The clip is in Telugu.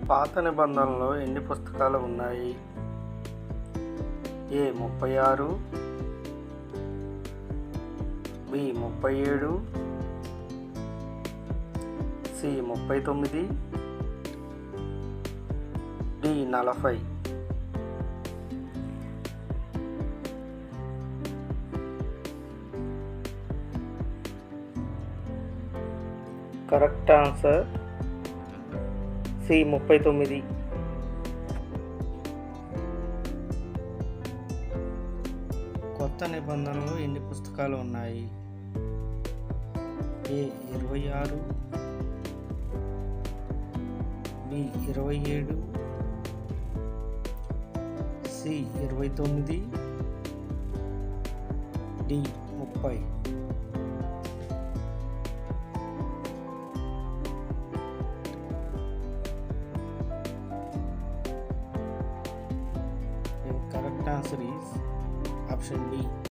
పాత నిబంధనలో ఎన్ని పుస్తకాలు ఉన్నాయి ఏ ముప్పై ఆరు బి ముప్పై ఏడు సి ముప్పై తొమ్మిది డి నలభై కరెక్ట్ ఆన్సర్ సి ముప్పై తొమ్మిది కొత్త నిబంధనలు ఎన్ని పుస్తకాలు ఉన్నాయి ఏ ఇరవై ఆరు బి ఇరవై ఏడు సి ఇరవై తొమ్మిది డి ముప్పై correct answer is option B